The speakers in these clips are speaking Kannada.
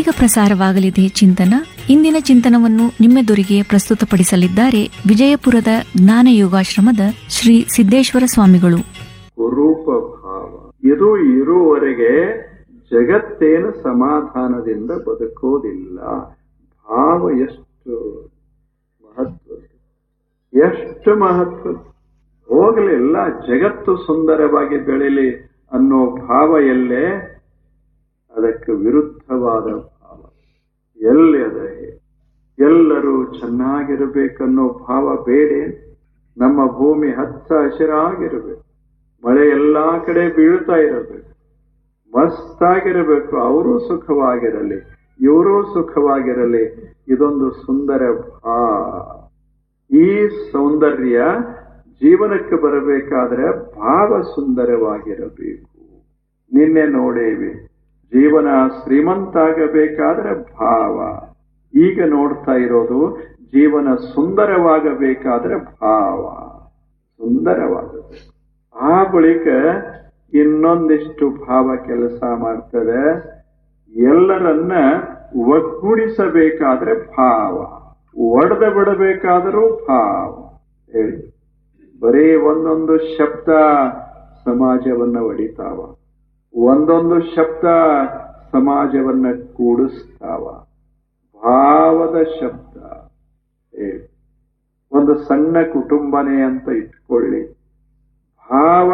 ಇದೀಗ ಪ್ರಸಾರವಾಗಲಿದೆ ಚಿಂತನ ಇಂದಿನ ಚಿಂತನವನ್ನು ನಿಮ್ಮೆದುರಿಗೆ ಪ್ರಸ್ತುತಪಡಿಸಲಿದ್ದಾರೆ ವಿಜಯಪುರದ ಜ್ಞಾನ ಯೋಗಾಶ್ರಮದ ಶ್ರೀ ಸಿದ್ದೇಶ್ವರ ಸ್ವಾಮಿಗಳು ಕುರೂಪ ಭಾವ ಇದು ಇರುವವರೆಗೆ ಜಗತ್ತೇನು ಸಮಾಧಾನದಿಂದ ಬದುಕೋದಿಲ್ಲ ಭಾವ ಎಷ್ಟು ಮಹತ್ವ ಎಷ್ಟು ಮಹತ್ವ ಹೋಗಲಿಲ್ಲ ಜಗತ್ತು ಸುಂದರವಾಗಿ ಬೆಳಿಲಿ ಅನ್ನೋ ಭಾವ ಎಲ್ಲೇ ಅದಕ್ಕೆ ವಿರುದ್ಧವಾದ ಭಾವ ಎಲ್ಲಿ ಅದ ಎಲ್ಲರೂ ಚೆನ್ನಾಗಿರಬೇಕನ್ನೋ ಭಾವ ಬೇಡೆ ನಮ್ಮ ಭೂಮಿ ಹಚ್ಚ ಹಸಿರಾಗಿರಬೇಕು ಮಳೆ ಎಲ್ಲಾ ಕಡೆ ಬೀಳ್ತಾ ಇರಬೇಕು ಮಸ್ತಾಗಿರಬೇಕು ಅವರು ಸುಖವಾಗಿರಲಿ ಇವರು ಸುಖವಾಗಿರಲಿ ಇದೊಂದು ಸುಂದರ ಭಾ ಈ ಸೌಂದರ್ಯ ಜೀವನಕ್ಕೆ ಬರಬೇಕಾದ್ರೆ ಭಾವ ಸುಂದರವಾಗಿರಬೇಕು ನಿನ್ನೆ ನೋಡೇವಿ ಜೀವನ ಶ್ರೀಮಂತ ಆಗಬೇಕಾದ್ರೆ ಭಾವ ಈಗ ನೋಡ್ತಾ ಇರೋದು ಜೀವನ ಸುಂದರವಾಗಬೇಕಾದ್ರೆ ಭಾವ ಸುಂದರವಾಗಬೇಕು ಆ ಬಳಿಕ ಇನ್ನೊಂದಿಷ್ಟು ಭಾವ ಕೆಲಸ ಮಾಡ್ತದೆ ಎಲ್ಲರನ್ನ ಒಗ್ಗೂಡಿಸಬೇಕಾದ್ರೆ ಭಾವ ಒಡೆದ ಬಿಡಬೇಕಾದರೂ ಭಾವ ಹೇಳಿ ಬರೀ ಒಂದೊಂದು ಶಬ್ದ ಸಮಾಜವನ್ನ ಒಡಿತಾವ ಒಂದೊಂದು ಶಬ್ದ ಸಮಾಜವನ್ನ ಕೂಡಿಸ್ತಾವ ಭಾವದ ಶಬ್ದ ಹೇಳಿ ಒಂದು ಸಣ್ಣ ಕುಟುಂಬನೇ ಅಂತ ಇಟ್ಕೊಳ್ಳಿ ಭಾವ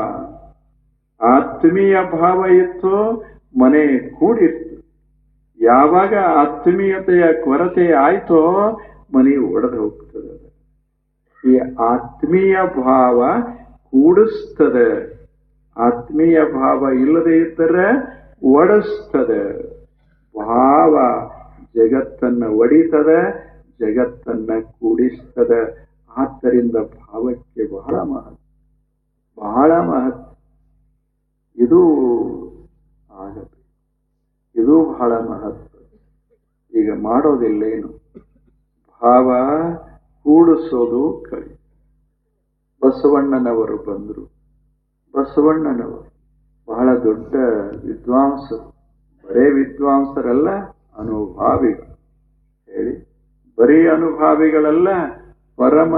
ಆತ್ಮೀಯ ಭಾವ ಇತ್ತು ಮನೆ ಕೂಡಿತ್ತು ಯಾವಾಗ ಆತ್ಮೀಯತೆಯ ಕೊರತೆ ಆಯ್ತೋ ಮನೆ ಒಡೆದು ಹೋಗ್ತದೆ ಈ ಆತ್ಮೀಯ ಭಾವ ಕೂಡಿಸ್ತದೆ ಆತ್ಮೀಯ ಭಾವ ಇಲ್ಲದೆ ಇದ್ದರೆ ಒಡಿಸ್ತದೆ ಭಾವ ಜಗತ್ತನ್ನ ಒಡಿತದೆ ಜಗತ್ತನ್ನ ಕೂಡಿಸ್ತದೆ ಆದ್ದರಿಂದ ಭಾವಕ್ಕೆ ಬಹಳ ಮಹತ್ವ ಬಹಳ ಮಹತ್ವ ಇದು ಆಗಬೇಕು ಇದು ಬಹಳ ಮಹತ್ವ ಈಗ ಮಾಡೋದಿಲ್ಲೇನು ಭಾವ ಕೂಡಿಸೋದು ಕಳಿ ಬಸವಣ್ಣನವರು ಬಂದರು ಬಸವಣ್ಣನವರು ಬಹಳ ದೊಡ್ಡ ವಿದ್ವಾಂಸರು ಬರೇ ವಿದ್ವಾಂಸರಲ್ಲ ಅನುಭಾವಿಗಳು ಹೇಳಿ ಬರೀ ಅನುಭಾವಿಗಳಲ್ಲ ಪರಮ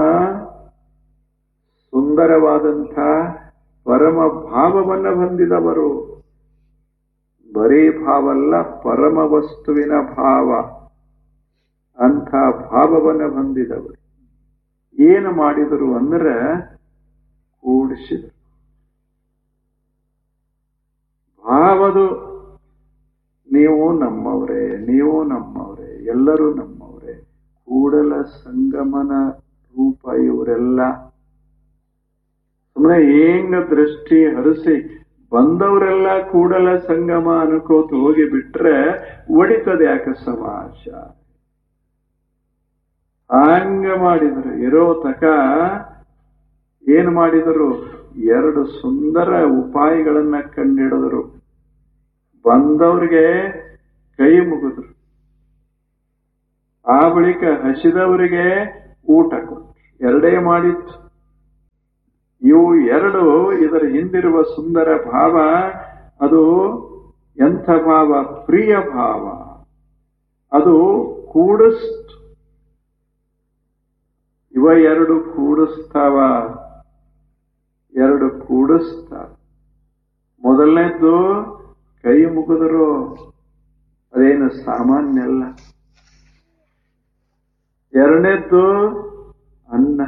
ಸುಂದರವಾದಂಥ ಪರಮ ಭಾವವನ್ನು ಹೊಂದಿದವರು ಬರೀ ಭಾವಲ್ಲ ಪರಮ ವಸ್ತುವಿನ ಭಾವ ಅಂಥ ಭಾವವನ್ನು ಹೊಂದಿದವರು ಏನು ಮಾಡಿದರು ಅಂದ್ರೆ ಕೂಡಿಸಿದರು ಭಾವದು ನೀವು ನಮ್ಮವರೇ ನೀವು ನಮ್ಮವರೇ ಎಲ್ಲರೂ ನಮ್ಮವರೇ ಕೂಡಲ ಸಂಗಮನ ರೂಪ ಇವರೆಲ್ಲ ಸುಮ್ಮನೆ ಹೆಂಗ ದೃಷ್ಟಿ ಹರಿಸಿ ಬಂದವರೆಲ್ಲ ಕೂಡಲ ಸಂಗಮ ಅನ್ಕೋತ ಹೋಗಿ ಬಿಟ್ರೆ ಒಡಿತದೆ ಯಾಕೆ ಸಮಾಜ ಹಂಗ ಮಾಡಿದ್ರು ಇರೋ ತಕ ಏನ್ ಮಾಡಿದರು ಎರಡು ಸುಂದರ ಉಪಾಯಗಳನ್ನ ಕಂಡಿಡಿದ್ರು ಬಂದವ್ರಿಗೆ ಕೈ ಮುಗಿದ್ರು ಆ ಬಳಿಕ ಹಸಿದವರಿಗೆ ಊಟ ಕೊಟ್ರು ಎರಡೇ ಮಾಡಿತ್ತು ಇವು ಎರಡು ಇದರ ಹಿಂದಿರುವ ಸುಂದರ ಭಾವ ಅದು ಎಂಥ ಭಾವ ಪ್ರಿಯ ಭಾವ ಅದು ಕೂಡಿಸ್ತು ಇವ ಎರಡು ಕೂಡಿಸ್ತಾವ ಎರಡು ಕೂಡಿಸ್ತಾವ ಮೊದಲನೇದ್ದು ಕೈ ಮುಗಿದ್ರು ಅದೇನು ಸಾಮಾನ್ಯ ಅಲ್ಲ ಎರಡನೇದ್ದು ಅನ್ನ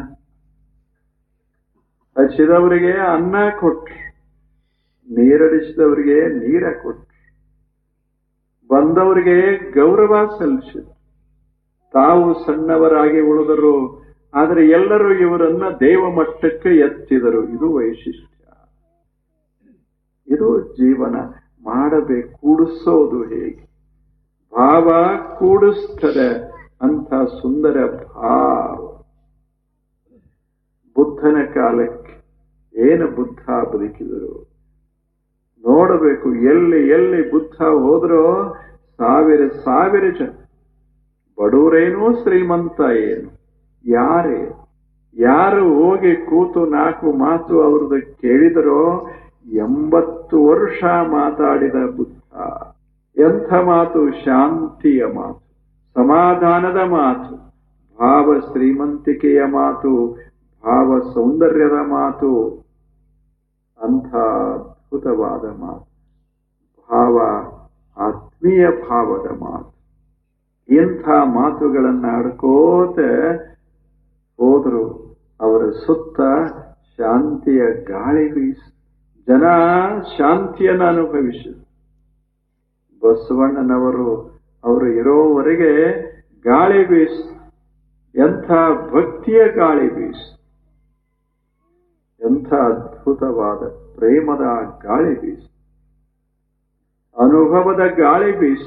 ಹಚ್ಚಿದವರಿಗೆ ಅನ್ನ ಕೊಟ್ರು ನೀರಡಿಸಿದವರಿಗೆ ನೀರ ಕೊಟ್ರು ಬಂದವರಿಗೆ ಗೌರವ ಸಲ್ಲಿಸಿದ್ರು ತಾವು ಸಣ್ಣವರಾಗಿ ಉಳಿದರು ಆದರೆ ಎಲ್ಲರೂ ಇವರನ್ನ ದೇವ ಮಟ್ಟಕ್ಕೆ ಎತ್ತಿದರು ಇದು ವೈಶಿಷ್ಟ್ಯ ಇದು ಜೀವನ ಮಾಡಬೇಕು ಕೂಡಿಸೋದು ಹೇಗೆ ಭಾವ ಕೂಡಿಸ್ತದೆ ಅಂತ ಸುಂದರ ಭಾವ ಬುದ್ಧನ ಕಾಲಕ್ಕೆ ಏನು ಬುದ್ಧ ಬದುಕಿದರು ನೋಡಬೇಕು ಎಲ್ಲಿ ಎಲ್ಲಿ ಬುದ್ಧ ಹೋದ್ರೋ ಸಾವಿರ ಸಾವಿರ ಜನ ಬಡವರೇನೋ ಶ್ರೀಮಂತ ಏನು ಯಾರೇ ಯಾರು ಹೋಗಿ ಕೂತು ನಾಲ್ಕು ಮಾತು ಅವ್ರದ್ದು ಕೇಳಿದರೋ ಎಂಬತ್ತು ವರ್ಷ ಮಾತಾಡಿದ ಬುದ್ಧ ಎಂಥ ಮಾತು ಶಾಂತಿಯ ಮಾತು ಸಮಾಧಾನದ ಮಾತು ಭಾವ ಶ್ರೀಮಂತಿಕೆಯ ಮಾತು ಭಾವ ಸೌಂದರ್ಯದ ಮಾತು ಅಂಥ ಅದ್ಭುತವಾದ ಮಾತು ಭಾವ ಆತ್ಮೀಯ ಭಾವದ ಮಾತು ಇಂಥ ಮಾತುಗಳನ್ನ ಆಡ್ಕೋತ ಹೋದ್ರು ಅವರ ಸುತ್ತ ಶಾಂತಿಯ ಗಾಳಿ ಬೀಸ ಜನ ಶಾಂತಿಯನ್ನು ಅನುಭವಿಸ ಬಸವಣ್ಣನವರು ಅವರು ಇರೋವರೆಗೆ ಗಾಳಿ ಬೀಸ ಎಂಥ ಭಕ್ತಿಯ ಗಾಳಿ ಬೀಸ ಎಂಥ ಅದ್ಭುತವಾದ ಪ್ರೇಮದ ಗಾಳಿ ಬೀಸ ಅನುಭವದ ಗಾಳಿ ಬೀಸ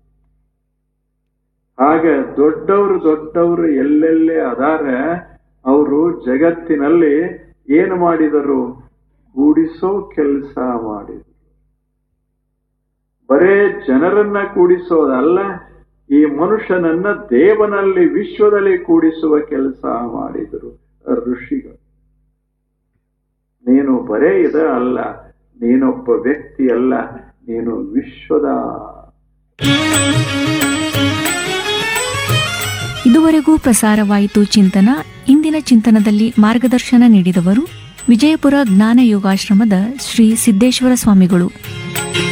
ಹಾಗೆ ದೊಡ್ಡವರು ದೊಡ್ಡವರು ಎಲ್ಲೆಲ್ಲೇ ಅದಾರ ಅವರು ಜಗತ್ತಿನಲ್ಲಿ ಏನು ಮಾಡಿದರು ಕೂಡಿಸೋ ಕೆಲಸ ಮಾಡಿದರು ಬರೇ ಜನರನ್ನ ಕೂಡಿಸೋದಲ್ಲ ಈ ಮನುಷ್ಯನನ್ನ ದೇವನಲ್ಲಿ ವಿಶ್ವದಲ್ಲಿ ಕೂಡಿಸುವ ಕೆಲಸ ಮಾಡಿದರು ಋಷಿಗಳು ನೀನು ಬರೇ ಇದ ಅಲ್ಲ ನೀನೊಬ್ಬ ವ್ಯಕ್ತಿ ಅಲ್ಲ ನೀನು ವಿಶ್ವದ ಇದುವರೆಗೂ ಪ್ರಸಾರವಾಯಿತು ಚಿಂತನ ಇಂದಿನ ಚಿಂತನದಲ್ಲಿ ಮಾರ್ಗದರ್ಶನ ನೀಡಿದವರು ವಿಜಯಪುರ ಜ್ಞಾನ ಯೋಗಾಶ್ರಮದ ಶ್ರೀ ಸಿದ್ದೇಶ್ವರ ಸ್ವಾಮಿಗಳು